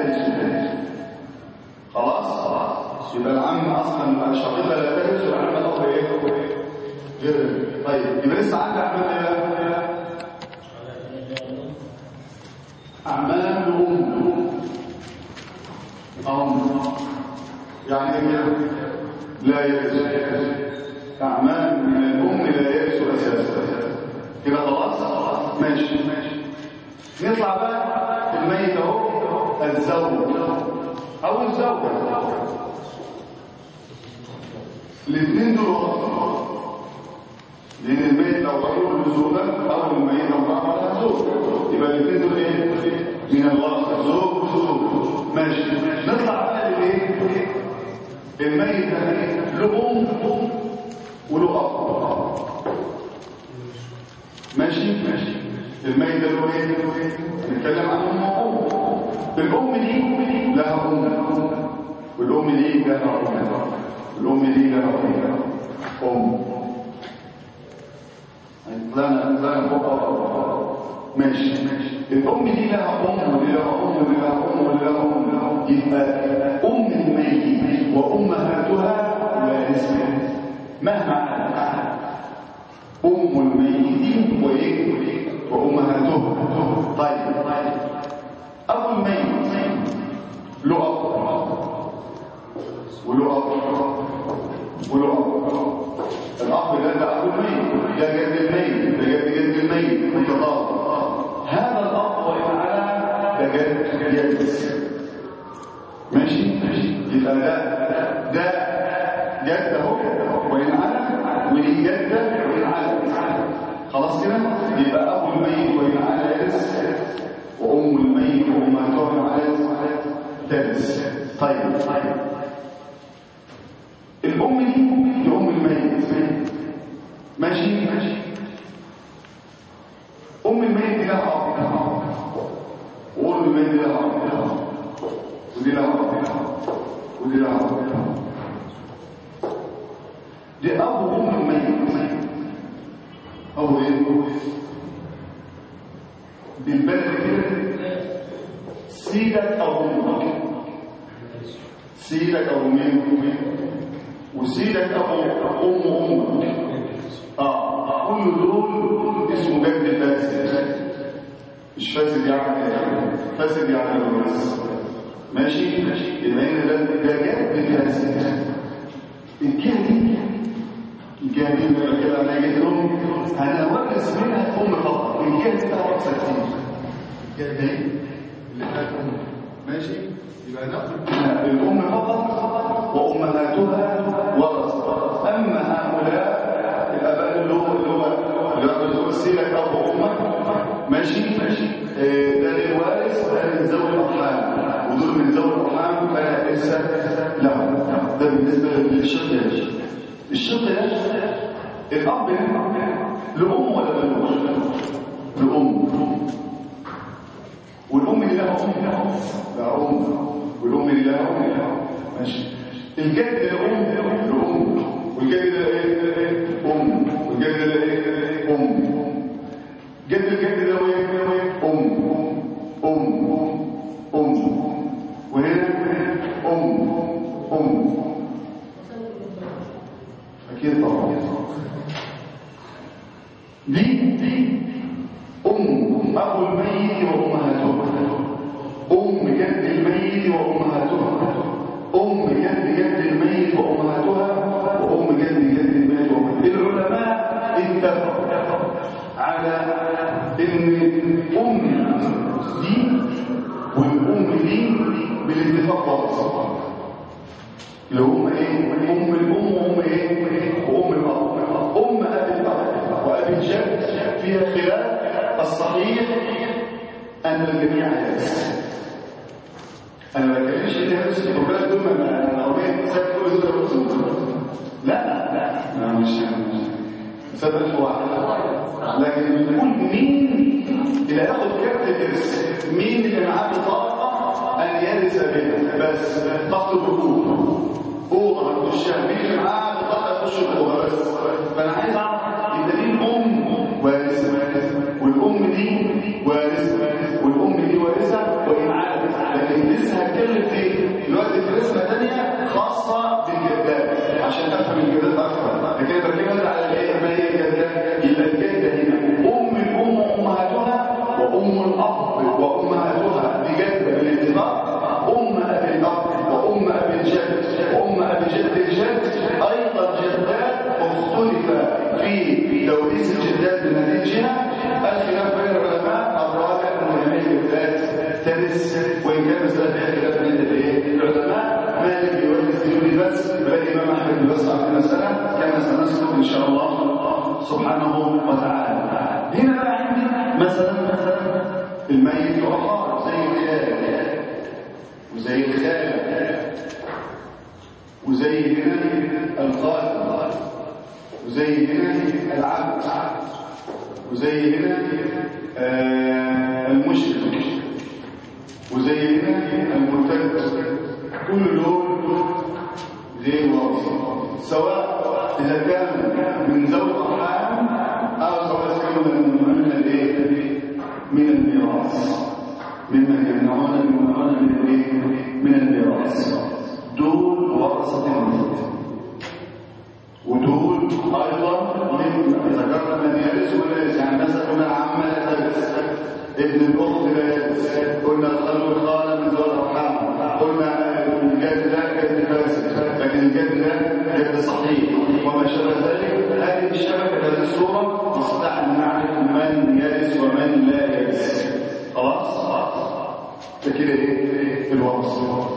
يرث خلاص يبقى العم اصلا الشقيقه لا ترث والعم الاخ ايه غير طيب يبقى لسه عندي اعمال ايه اعمال ام ام يعني ايه لا يرث اعمال من الام لا يرث اساسا كده خلاص ماشي ماشي نطلع بقى الميت اهو الزوج او الزوجه الاثنين دول غلط لان الميت لو رجل زوجا او الميت لو امراه زوج يبقى الاثنين دول ايه من الغلط زوج وزوج ماشي نطلع بقى للايه الميت ده له ام وله اب ماشي ماشي الميت ده له ايه نتكلم عن ام وام الام دي لها ام والام دي لها ام الام دي لها ام ام طلعنا طلعنا فوق ماشي ماشي الام دي لها ام ولي لها ام ولي لها ام ولي لها ام يبقى ام الميت وامهاتها لا يسمع مهما عادت ام الميت وايه وامهاته طيب طيب ابو الميت له اب وله اب وله اب الاب ده ده ابو الميت ده جد الميت ده جد جد الميت متضاد هذا الاب وان على ده جد جد ماشي ماشي يبقى ده ده جد اهو وان على ودي جده وان على خلاص كده يبقى ابو الميت وان على يرث وام الميت وامهاتها على ترث طيب طيب الام دي دي ام الميت ماشي ماشي ام الميت دي لها اب وام الميت دي لها اب ودي لها اب ودي لها اب دي ابو ام الميت ابو ايه بالبلد كده سيدك او امك سيدك او مين وسيدك ابو ام امك اه كل دول اسمه جد فاسد مش فاسد يعني فاسد يعني الورث ماشي يبقى هنا ده ده جد فاسد الجهه دي الجهه دي من كده انا جيت لهم انا ورث منها ام فقط الجهه دي بقى ورثه كتير الجهه دي اللي فيها ام ماشي يبقى ناخد منها الام فقط وامهاتها ورث اما هؤلاء الاباء اللي هو اللي هو اللي هو الوسيله اب وامك ماشي ماشي ده للوارث وده من ذوي الارحام ودول من ذوي الارحام فلا ارث لهم ده بالنسبه للشق ده الشق ده الاب لام ولا ملوش لام والام اللي لها ام لها ام والام اللي لها ام ماشي الجد لام لام والجد ده ايه ام والجد ده ايه ام جد الجد ده ايه ام ام ام وهنا ام ام اكيد طبعا دي دي ام ابو الميت وامهاته ام جد الميت وامهاتها ام جد جد الميت وامهاتها وام جد جد الميت وامهاتها العلماء اتفقوا على ان الام دي والام دي بالاتفاق خالص اللي هم ايه ام الام وام ايه وام الاب ام ابي الاب وابي الجد فيها خلاف الصحيح ان الجميع يرث انا ما بتكلمش ان هي بس البلاد دول ما انا قريت سبب كل دول رسول لا لا لا مش سبب واحد لكن بنقول مين اللي هياخد كارت الارث مين اللي معاه بطاقه ان يرث بها بس ضغط الذكور اوضه هتخشها مين اللي معاه بطاقه يخش الاوضه بس فانا عايز اعرف يبقى دي الام وارثه والام دي وارثه والام دي وارثه وان عادت لكن لسه هنتكلم في دلوقتي في رسمه ثانيه خاصه بالجدات عشان افهم الجدات اكثر لكن بتكلم على الايه ما هي الجدات يبقى الجده هنا ام الام وامهاتها وام الاب وامهاتها بجد بالاتفاق ام ابي الاب وام ابي الجد وام ابي جد الجد ايضا جدات اختلف في توريث الجدات من هذه الجهه الخلاف بين العلماء الراجع ان جميع الجدات ترث وان كان مساله فيها خلاف بين الايه العلماء مالك يورث بدون بس بل الامام احمد بس عن المساله كما سنذكر ان شاء الله سبحانه وتعالى هنا بقى عندي مثلا مثلا الميت يعقار زي الخال وزي الخالة وزي هنا القاتل وزي هنا العبد وزي هنا آه المشرك وزي هنا المرتد كل دول غير واضح سواء اذا كان من ذوي الارحام او سواء كانوا من من الايه من الميراث ممن يمنعون يمنعون من الايه من الميراث دول ورثه الميت ودول ايضا من ذكرنا من يرث ولا يرث يعني مثلا قلنا العمه لا ترث ابن الاخت لا يرث قلنا الخال والخاله من ذوي الارحام قلنا الجد ده جد فاسد لكن الجد ده جد صحيح وما شابه ذلك هذه الشبكه هذه الصوره نستطيع ان نعرف من يرث ومن لا يرث خلاص ده كده ايه الوصف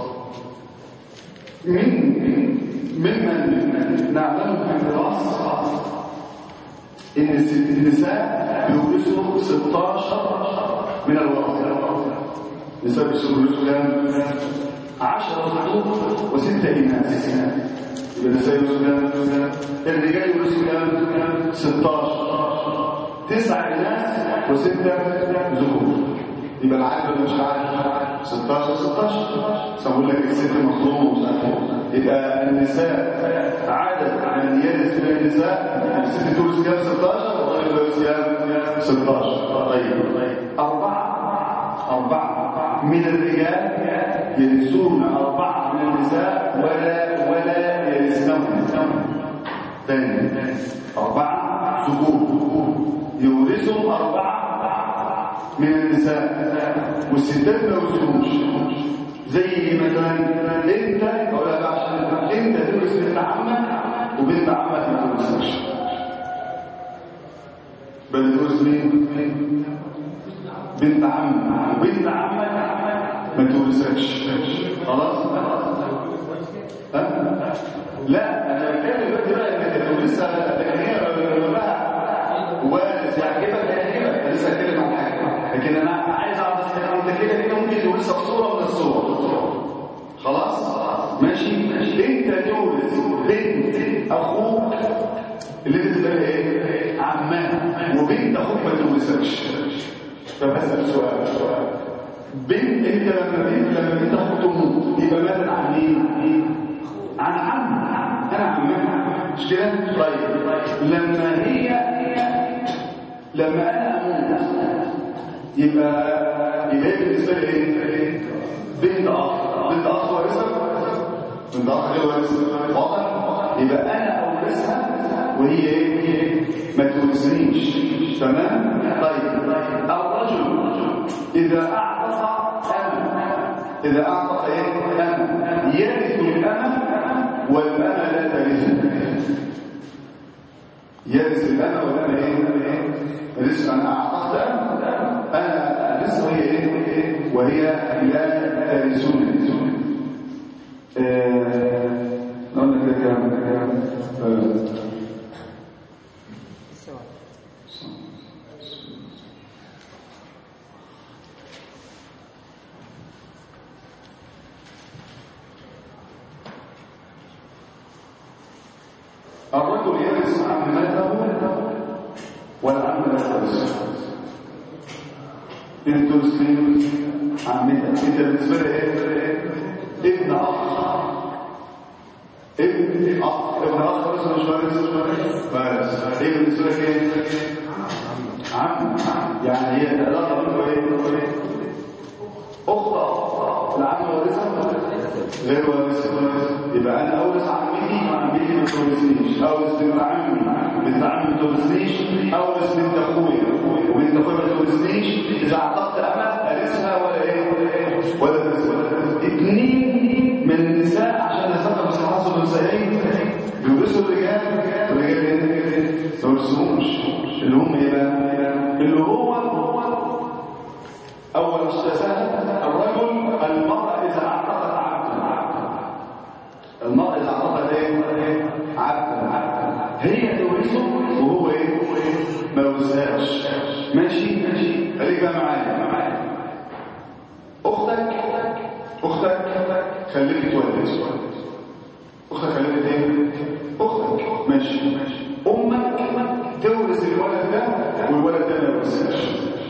من ممن نعلم في الدراسه ان النساء بيورثوا 16 من الوراثه النساء بيورثوا كام 10 ذكور وستة إناث يبقى النساء يورثوا كام الرجال يورثوا كام 16 تسعة إناث وستة ذكور يبقى العدد ولا مش عارف 16 16 سأقول لك الست مظلومه ومش عارف يبقى النساء عدد من يرث من النساء الست تورث كام 16 والراجل يورث كام 16 طيب أربعة أربعة من الرجال يرثون أربعة من النساء ولا ولا يرثنهم ثاني أربعة ذكور يورثهم أربعة من النساء والستات ما يورثوش زي مثلا انت اقول لك عشان انت تورث بنت عمك وبنت عمك ما تورثكش بل تورث مين؟ بنت عمك وبنت عمك ما تورثكش خلاص؟ ها؟ لا انا بتكلم دلوقتي بقى انك تورثها لكن هي لها وارث يعجبك يعجبك لسه هتكلم عن حاجه لكن انا عايز اعرف بس انت كده كده ممكن تورثها بصوره من الصور خلاص ماشي انت تورث بنت اخوك اللي انت تبقى ايه عمها وبنت اخوك ما تورثكش فبسال سؤال بنت انت لما بنت لما بنت اخوك تموت يبقى ماتت عن مين عن عم انا عمها مش كده طيب لما هي لما انا اموت يبقى يبقى بالنسبه لي ايه بنت اخ بنت اخ وارثها بنت اخ غير وارثها واضح يبقى انا اورثها وهي ايه ما تورثنيش تمام طيب الرجل اذا اعطى انا اذا اعطى ايه انا يرث الامه والامه لا ترث يرث الامه والامه ايه رزق انا اعطيت انا رزق وهي ايه وهي لا ترثون نقول لك كده كلام الرجل يرث عمته والعم لا ترث انت مسلم عمتك انت بالنسبه لي ايه ابن اخ ابن اخ ابن اخ بس مش وارث بس ايه بالنسبه لك ايه عم يعني هي العلاقه بينكم ايه اخت العم وارثه غير وارثه يبقى انا اورث عمتي وعمتي ما تورثنيش اورث بنت عمي بنت عمي ما تورثنيش اورث بنت اخويا وبنت اخويا ما تورثنيش اذا اعتقت انا ارثها ولا ايه ولا ترثها اثنين من النساء عشان نسبب بصحاصل النسائين بيورثوا الرجال الرجال ايه ما يورثوهمش اللي هم ايه بقى اللي هو اول اشتساه الرجل المرأة اذا اعتقد عبدا المرأة اذا اعتقد ايه عبدا هي تورثه وهو ايه ما يورثهاش ماشي ماشي خليك بقى معايا معايا اختك اختك خليك تولد اختك خليك ايه اختك ماشي امك تورث الولد ده والولد ده ما يورثهاش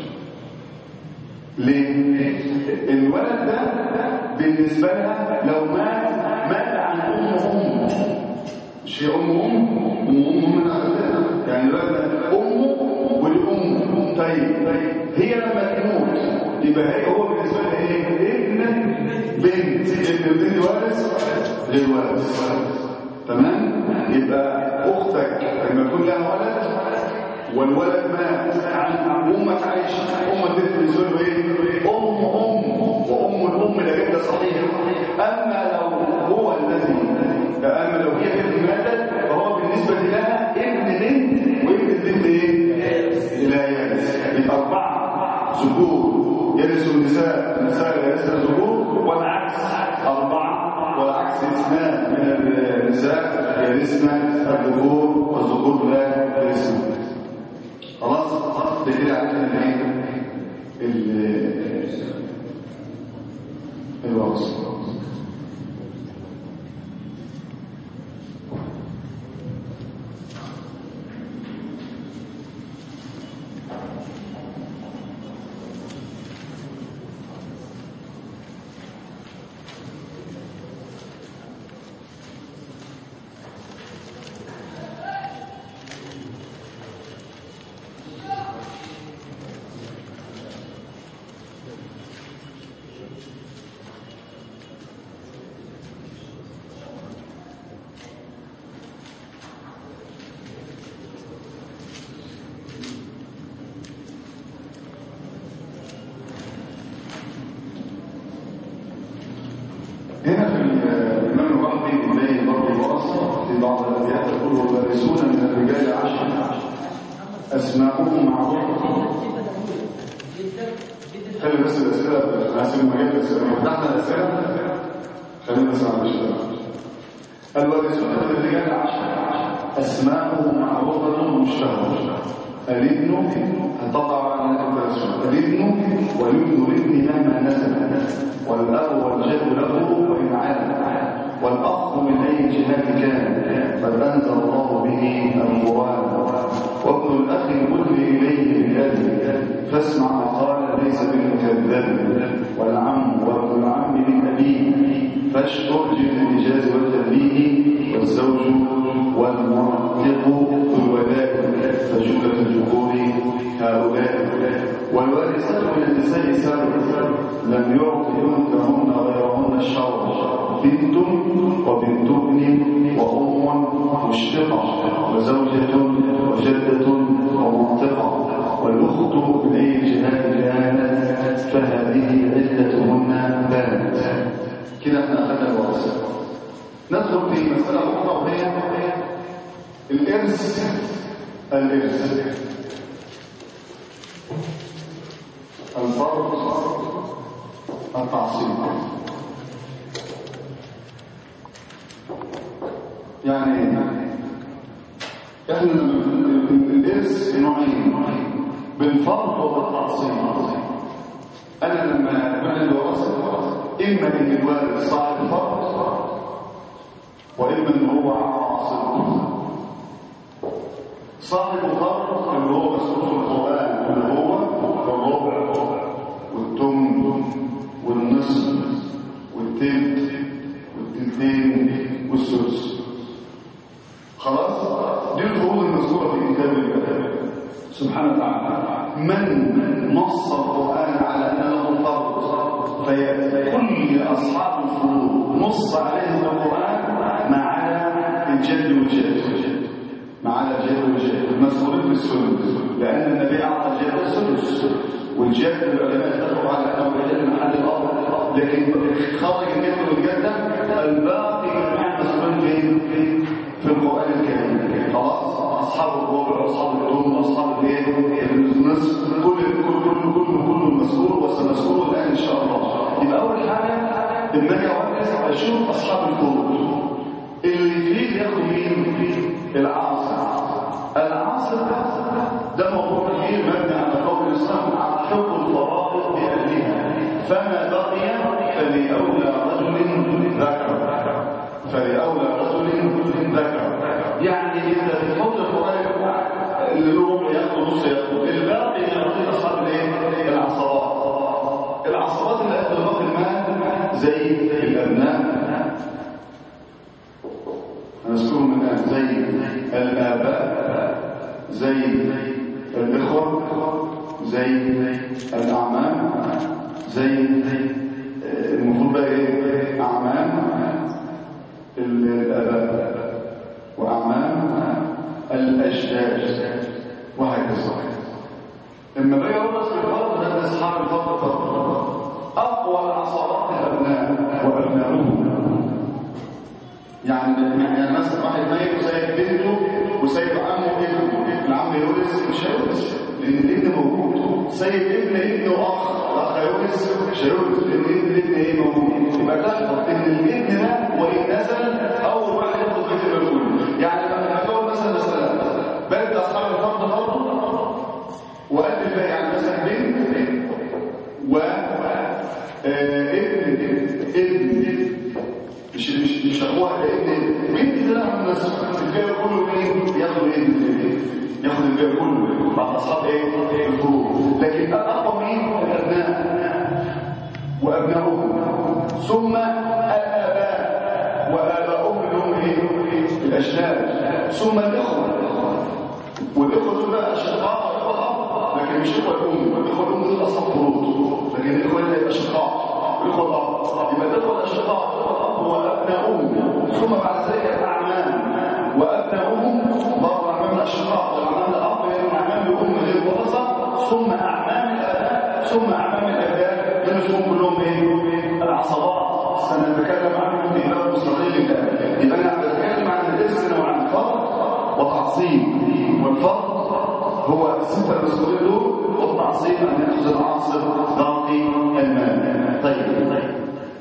ليه الولد ده بالنسبه لها لو مات مات عن ام ام مش هي ام ام ام ام من عندنا يعني الولد امه والام طيب طيب هي لما تموت يبقى هي هو بالنسبه لها ايه ابن بنت ابن البنت وارث غير وارث تمام يبقى اختك لما يكون لها ولد والولد مات عن امك عايشه امك دي بالنسبه له ايه ام ام وام الام ده جدا صحيح اما لو هو الذي اما لو هي بنت ماتت فهو بالنسبه لها ابن بنت وابن البنت ايه لا يرث يبقى اربعه ذكور يرثوا النساء النساء يرثن الذكور والعكس اربعه والعكس اثنان من النساء يرثن الذكور والذكور لا يرثن خلاص ده كده عندنا ايه الوصف هنا في الإمام الرحبي إليه ضرب الوصف في بعض الأبيات يقول والوارثون من الرجال عشر أسماؤهم معروفة خلي بس الأسئلة هسيب المجال الأسئلة فتحنا الأسئلة خلينا نسمع الشباب الوارثون من الرجال عشر أسماؤهم معروفة مشتهرة الابن هتقع على الوارثون الابن والابن الابن مهما نزل والأب والجد له وإن عاد والأخ من أي جهة كان قد أنزل الله به القرآن وابن الأخ كل إليه بأبي فاسمع مقال ليس بالمكذب والعم وابن العم من أبيه فاشكر جد الإجاز والتنبيه والزوج والمعتق في الولاء فجملة الذكور هؤلاء والوارثات من النساء سبع لم يعط انثهن غيرهن الشرع بنت وبنت ابن وام مشفقه وزوجه وجده ومنطقه والاخت من اي جهات كانت فهذه عدتهن بانت كده احنا اخذنا الوصف ندخل في مساله اخرى وهي الارث الارث الفرض التعصيب يعني احنا الارث نوعين بالفرض وبالتعصيب انا لما بعمل الوراثه اما ان الوارث صاحب فرض واما ان هو عاصب صاحب فرض اللي هو مسؤول في القران اللي هو الربع والتمن والنصف والتلت والتلتين والسدس خلاص دي الفروض المذكوره في كتاب الله سبحانه وتعالى من نص القران على انه فرض فكل أصحاب الفروض نص عليهم القرآن ما عدا الجد والجد ما عدا الجد والجد المذكورين في السنة لأن النبي أعطى الجد السدس والجد العلماء اتفقوا على أنه يجد محل الأرض لكن خاطئ الجد والجد الباقي جميع المذكورين في في القرآن الكريم خلاص أصحاب الربع وأصحاب الدوم وأصحاب الايه النصف كل كل كل كل كل المذكور وسنذكره الآن إن شاء الله يبقى أول حاجة لما أجي أركز أشوف أصحاب الفروض اللي فيه ياخد مين العاصر العاصر ده موضوع فيه مبني على قول الإسلام على حب الفرائض بأهلها فما بقي فلأولى رجل ذكر فلأولى رجل ذكر يعني إذا بتحط الفرائض الربع ياخد نص ياخد الباقي ياخد أصحاب الايه العصابات العصابات اللي قد باقي المال زي الأبناء نذكرهم الآن زي الآباء زي الإخوة زي الأعمام زي المفروض بقى إيه أعمام الآباء وأعمام الأجداد وهكذا لما بقى يورث بالفرض ده أصحاب الفرض فرض أقوى العصابات الأبناء وأبناؤهم يعني يعني مثلا واحد ميت وسايب بنته وسايب عمه ابنه العم يورث مش هيورث لان الابن موجود سايب ابن ابن واخ الاخ هيورث مش هيورث لان ابن الابن ايه موجود يبقى تحفظ ان الابن ده وان نزل اول واحد ياخد بيت المجهول يعني لما نقول مثلا مثلا بلد اصحاب الفرد فرض وقد الباقي يعني مثلا بنت و ابن ابن مش مش مش اخوها لان بنت ده لها الناس الباقي كله مين ياخد ايه ياخد الباقي كله مع اصحاب ايه الفروض لكن اقوى مين الابناء وابنائهم ثم الاباء واباؤهم اللي هم ايه الاجداد ثم الاخوه والاخوه دول بقى اشقاء لكن مش اخوه الام الاخوه الام دول اصلا فروض لكن الاخوه اللي الاشقاء الاخوه الاب يبقى الاخوه الاشقاء وابناؤهم ثم بعد ذلك الاعمام وابناؤهم برضه اعمام الاشقاء واعمام الاب غير اعمام الام غير ورثه ثم اعمام الاباء ثم اعمام الاجداد دول اسمهم كلهم ايه العصبات سنتكلم عنهم في باب مستقل يبقى انا بتكلم عن الاسم وعن الفرق وتعصيب والفرق هو الستة المسؤولين دول والتعصيب أن يأخذ العاصر باقي المال طيب طيب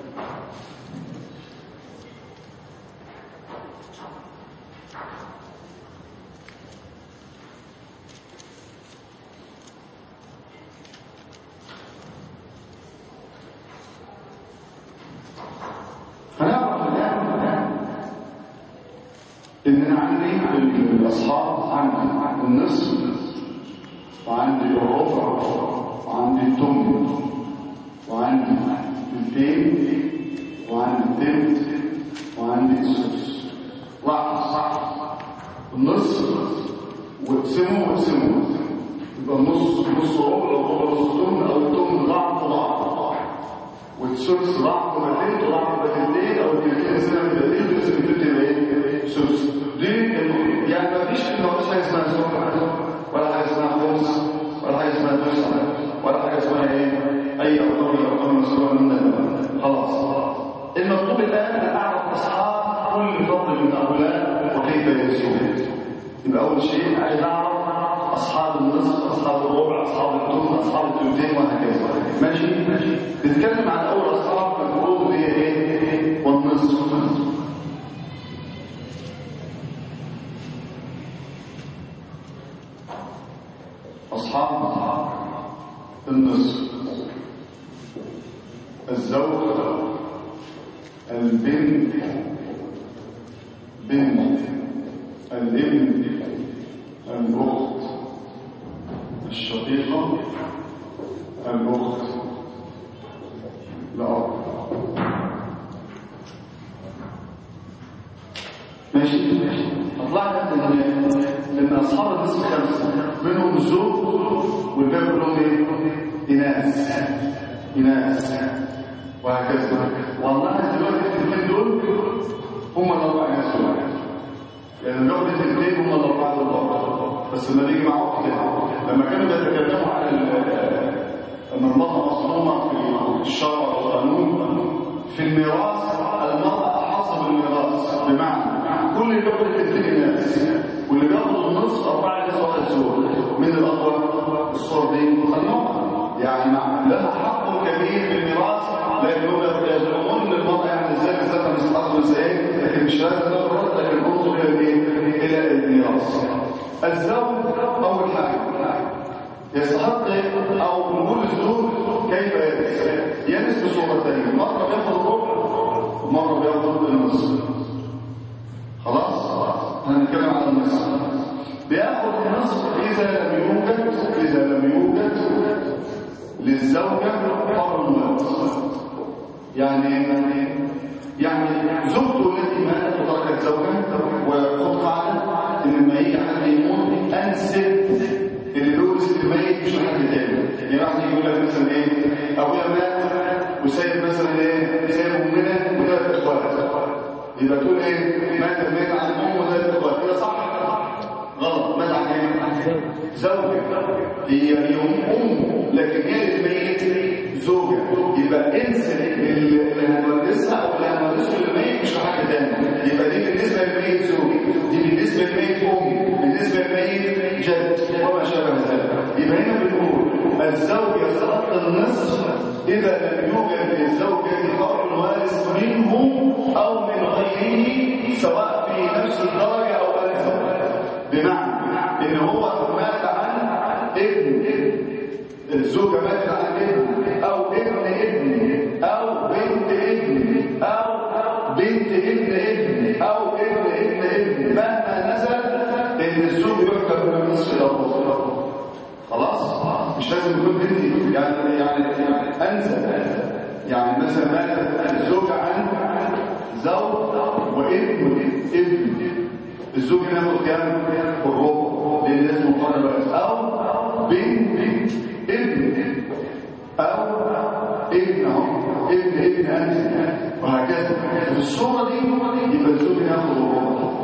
هنعرف الآن إن أنا عندي الأصحاب عندي النصف وعندي الربع وعندي الثمن وعندي الثلثين وعندي الثلث وعندي السدس لاحظ صح النصف واقسمه واقسمه يبقى النص نص ربع او ربع نص ثمن او الثمن ضعف ضعف والسدس ضعف مرتين ضعف بدلتين او الثلثين سنه بدلتين ولازم الثلث يبقى ايه؟ سدس دي يعني ما فيش ما فيش حاجه اسمها سمعه ولا حاجه اسمها خمس ولا حاجه اسمها تسعه ولا حاجه اسمها ايه اي ارقام من الارقام المسؤوله منها خلاص المطلوب الان ان اعرف اصحاب كل فضل من هؤلاء وكيف يرسون يبقى اول شيء عايز اعرف اصحاب النصف اصحاب الربع اصحاب الثمن اصحاب الثلثين وهكذا ماشي ماشي نتكلم عن اول اصحاب الفروض هي ايه والنصف أصحاب النصف الزوج البنت بنت الابن الأخت الشقيقة الأخت الأب ماشي ماشي طلعت ان ان اصحاب النصف خمسه منهم الزوج والباقي كلهم ايه؟ اناث إناث وهكذا والله دلوقتي الاثنين دول هم الأربع إناث دول يعني لو الاثنين هم الأربعة دول بس لما نيجي معاهم كده لما كانوا بيتكلموا عن أن المرأة مظلومة في الشرع والقانون في الميراث المرأة أحصى بالميراث بمعنى كل اللي بياخد الاثنين ناس واللي بياخد النص أربعة نسوة الزوج من الأطول الصور دي مخلوقة يعني مع لها حق كبير في الميراث لكنهم يزعمون ان المرأة يعني ازاي ذاتها مستحق ازاي لكن مش لازم نقرر لكن انظر الى الايه؟ الى الميراث الزوج أول حاجة يستحق او نقول الزوج كيف يرث يرث بصورتين مره بياخد الربع ومره بياخد النصف خلاص هنتكلم عن النصف بياخد النصف اذا لم يوجد اذا لم يوجد للزوجه فرع الوارث يعني يعني زوجته التي ماتت وتركت زوجها وخد قاعده ان لما يجي حد يموت انسب اللي بيورث الميت مش حد تاني يعني واحد يقول لك مثلا ايه ابويا مات وسايب مثلا ايه سايب امنا وثلاث اخوات يبقى تقول ايه مات الميت عن ام وثلاث اخوات كده صح غلط مات عن ايه زوجة هي هي ام لكن هي الميت زوجة يبقى انسى اللي هنورثها او اللي هنورثه للميت مش حاجه تاني يبقى دي بالنسبه للميت زوجة دي بالنسبه للميت ام بالنسبه للميت جد وما شابه ذلك يبقى هنا بنقول الزوج يستحق النصف اذا لم يوجد للزوجه فرع وارث منه او من غيره سواء في نفس الدرجه او انزل بمعنى ان هو مات عن ابن الزوجه ماتت عن ابن او ابن ابن او بنت ابن او بنت ابن ابن او ابن ابن ابن مهما نزل ان الزوج يحكم بالنصف الاول خلاص مش لازم يكون بنتي يعني يعني انزل يعني مثلا مات الزوج عن زوج وابن ابن الزوج ياخد كام الربع لان اسمه فرع الوارث او بنت ابن او ابن اهو ابن ابن انزل وهكذا في الصوره دي يبقى الزوج ياخد الربع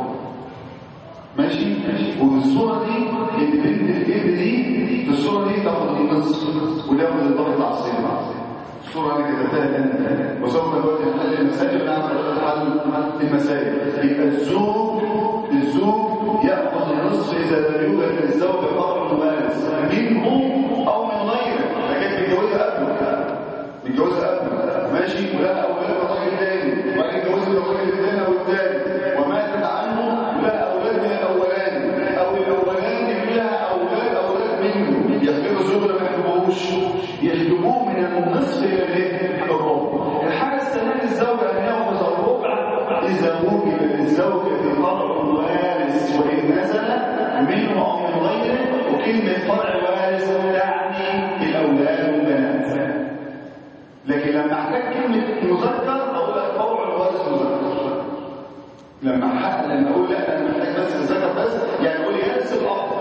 ماشي والصوره دي ان بنت الابن دي في الصوره دي تاخد النصف وتاخد الضغط العصير الصوره اللي كتبتها انت وسوف دلوقتي نحل المسائل نعمل حل المسائل يبقى الزوج الزوج ياخذ النصف اذا لم يوجد للزوج فرع وارث منه او من غيره لكن بيتجوزها قبله بيتجوزها قبله ماشي ولها اولاد راجل تاني وبعدين اتجوزها الراجل الثاني او الثالث وماتت عنه ولها اولاد من الاولاني او الاولاني لها اولاد اولاد منه يحجبوا الزوج ولا ما يحجبوهوش يحجبوه من النصف الى الربع الحاجه الثانيه للزوج ان ياخذ الربع اذا وجد للزوجه فرع وارث وان نزل منه او من غيره وكلمه فرع وارث تعني الاولاد والبنات لكن لما احتاج كلمه مذكر اقول لك فرع الوارث مذكر لما حق لما اقول لا انا محتاج بس الذكر بس يعني اقول يرث الاب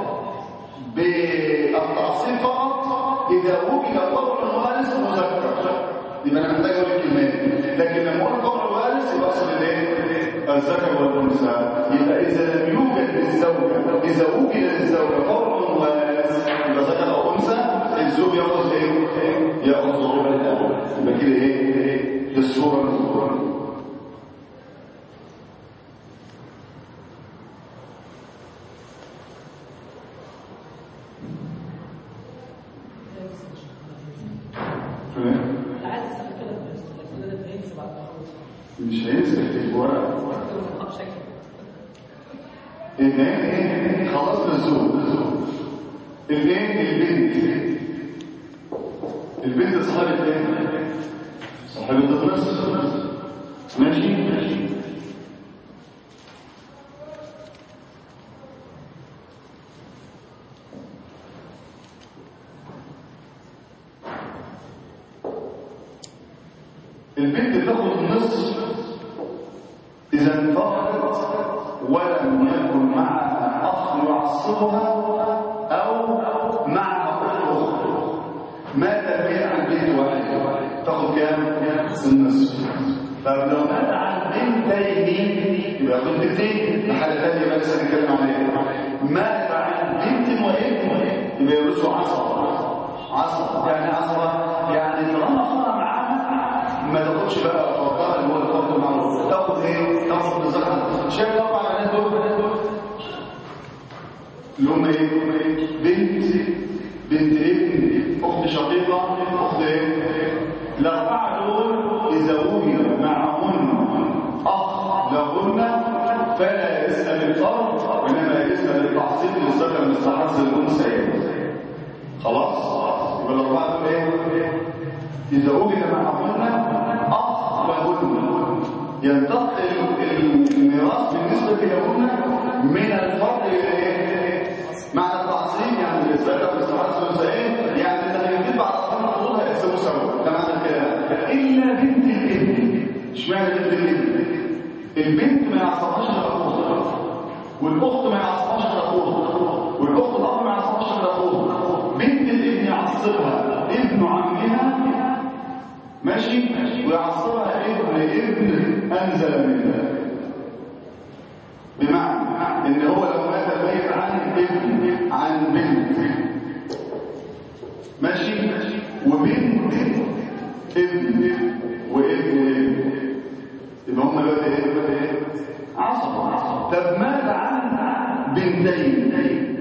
بالتعصيب فقط اذا وجد فرع وارث مذكر يبقى انا محتاج اقول الكلمات لكن لما اقول فرع وارث يبقى اقصد الايه الذكر والانثى يبقى اذا لم يوجد للزوجه اذا وجد للزوجه فرع وارث يبقى ذكر او انثى الزوج ياخذ ايه ياخذ الربع الاول يبقى كده ايه للصوره الصوره مش هينسى في الورق اثنين خلصنا الزوج اثنين البنت البنت صاحبة ايه؟ صاحبة النصف ماشي ماشي البنت تاخد النصف اذا انفردت ولم يكن معها اخ يعصبها او معها اخت اخرى مات الميت عن بنت واحد تاخد كام؟ النصف طب لو مات عن بنتين يبقى ياخد بنتين حاله ثانيه بقى لسه هنتكلم عليها مات عن بنت وابن يبقى يورثوا عصبه عصبه يعني عصبه يعني طالما خضع معاها ما تاخدش بقى فرضها اللي هو الفرض المعروف تاخد ايه؟ تاخد بالظبط شايف الاربع بنات دول اللي هم ايه؟ بنت بنت ابن اخت شقيقه اخت ايه؟ الاربعه دول اذا وجد معهن اخ لهن فلا يسال الفرد وانما يسال التعصيب للذكر مثل حظ الانثيين خلاص يبقى الاربعه دول ايه؟ اذا وجد معهن اخ لهن ينتقل الميراث بالنسبه لهن من الفرد الى ايه؟ معنى التعصيب يعني الذكر مثل حظ الانثيين يعني التغيير بعد صلاه فروضها يقسموا سوا ده معنى الكلام الا بنت الابن اشمعنى بنت الابن البنت ما يعصبهاش غير اخوها والاخت ما يعصبهاش غير اخوها والاخت الاب ما يعصبهاش غير اخوها بنت الابن يعصبها ابن عمها ماشي ويعصبها ابن ابن انزل منها بمعنى ان هو لو مات الميت عن ابن عن بنت ماشي وبنت ابن وابن ابن يبقى هم دلوقتي ايه دلوقتي ايه عصبة طب ماذا عن بنتين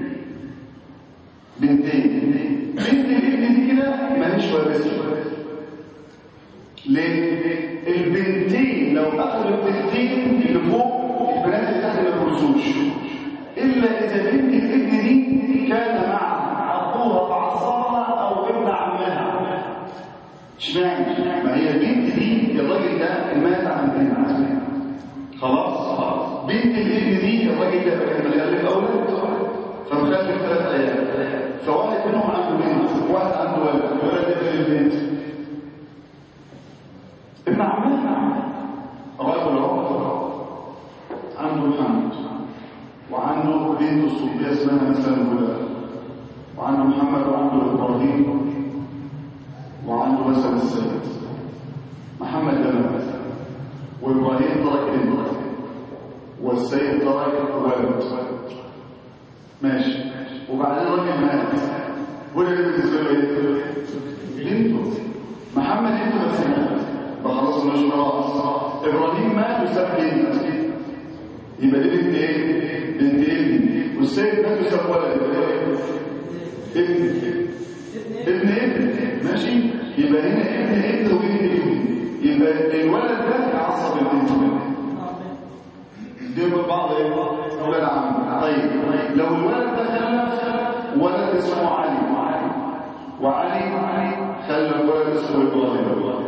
بنتين بنت الابن دي كده ماليش وارثه ليه البنتين لو اخذوا البنتين اللي فوق البنات اللي تحت ما يورثوش الا اذا بنت الابن دي كان مع اخوها فعصبها او ابن عمها اشمعنى ما هي البنت دي الراجل ده مات عن بنت خلاص بنت الابن دي الراجل ده كان مخلف اولاد فمخلف ثلاث عيال فواحد منهم عنده بنت وواحد عنده ولد الولد ده البنت ابن عمها رجل اهو عنده محمد وعنده بنت الصبيه اسمها مثلا فلان وعنده محمد وعنده ابراهيم وعنده مثلا السيد محمد ده مات وابراهيم ترك بنت والسيد ترك ولد ماشي وبعدين الراجل مات وده بالنسبه له ايه؟ بنته محمد بنته بس مات فخلاص مش خلاص ابراهيم مات وساب بنت يبقى دي بنت ايه؟ بنت ابن والسيد مات وساب ولد ابن ابن ابن ماشي يبقى هنا ابن ابن وابن ابن يبقى الولد ده يعصب البنت دي من بعض ايه؟ اولاد عم طيب لو الولد ده خلف ولد اسمه علي وعلي خلف ولد اسمه ابراهيم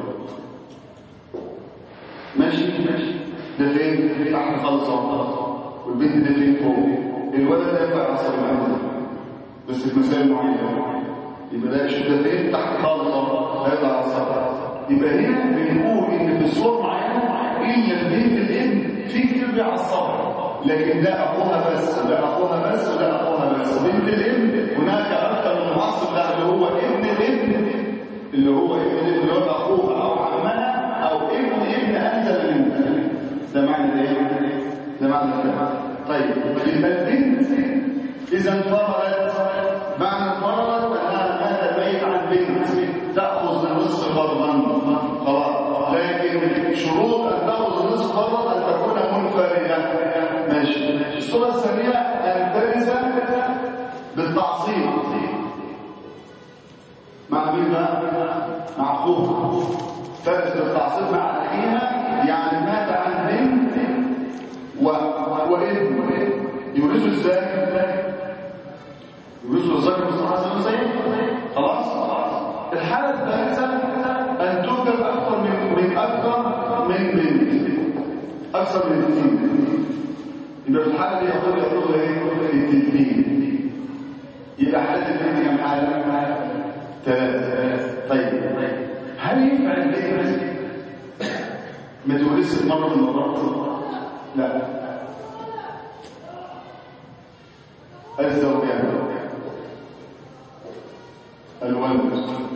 ماشي ماشي ده فين؟ تحت خالص والبنت ده فين فوق الولد ده ينفع يعصب البنت بس في مسائل معينه يبقى ده شو ده فين تحت خالص هيطلع على السطح يبقى هنا بنقول ان في الصور معينه الا البنت الابن في كتير بيعصبها لكن ده اخوها بس ده اخوها بس وده اخوها بس بنت الابن هناك اكثر من معصب ده اللي هو ابن الابن اللي هو ابن الابن اللي هو اخوها او عمها او ابن ابن انزل منها ده معنى ايه ده معنى ده طيب يبقى البنت اذا انفردت معنى انفردت انها مات ميت عن بنت تاخذ النصف فرضا خلاص لكن شروط ان تاخذ النصف فرضا ان تكون منفرده ماشي الصوره الثانيه ان ترث بالتعصيب مع مين بقى مع اخوها ترث بالتعصيب مع اخيها يعني مات عن بنت و... وابن يورثوا ازاي يورثوا الذكر مثل حسن السيد خلاص الحالة الثالثة أن توجد أكثر من من أكثر من بنت أكثر من اثنين يبقى في الحالة دي يقول يقول إيه؟ الاثنين يبقى حالة البنت كم حالة؟ ثلاثة طيب هل ينفع البنت ما تورثش مرة من المرات؟ لا الزوجان الولد